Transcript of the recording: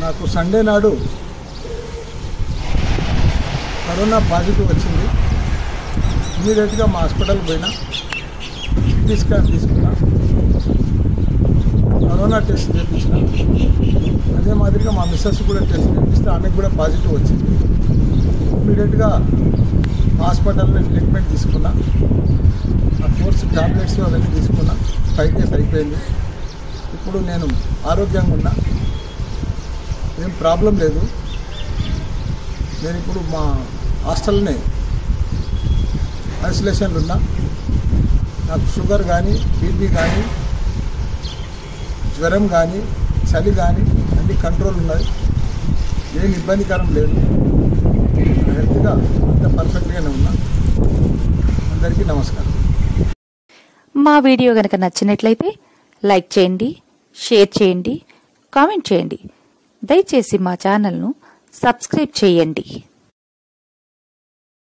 నాకు సండే నాడు corona positive వచ్చింది ఇమీడియట్గా మా హాస్పిటల్కి పోయినా సిటీ స్కాన్ తీసుకున్నా కరోనా టెస్ట్ చేయించిన అదే మాదిరిగా మా మిస్సెస్ కూడా టెస్ట్ చేపిస్తే ఆమెకు కూడా పాజిటివ్ వచ్చింది ఇమీడియట్గా హాస్పిటల్లో ట్రీట్మెంట్ తీసుకున్నా ఆ కోర్స్ టాబ్లెట్స్ అవన్నీ తీసుకున్నా ఫైవ్ డేస్ అయిపోయింది ఇప్పుడు నేను ఆరోగ్యంగా ఉన్నా ఏం ప్రాబ్లం లేదు నేను ఇప్పుడు మా హాస్టల్నే ఐసోలేషన్లో ఉన్నా నాకు షుగర్ కానీ బీపీ కానీ జ్వరం కానీ చలి కానీ అన్ని కంట్రోల్ ఉన్నది ఏం ఇబ్బందికరం లేదు హెల్త్గా అంత పర్ఫెక్ట్గానే ఉన్నా అందరికీ నమస్కారం మా వీడియో గనక నచ్చినట్లయితే లైక్ చేయండి షేర్ చేయండి కామెంట్ చేయండి దయచేసి మా ఛానల్ను సబ్స్క్రైబ్ చేయండి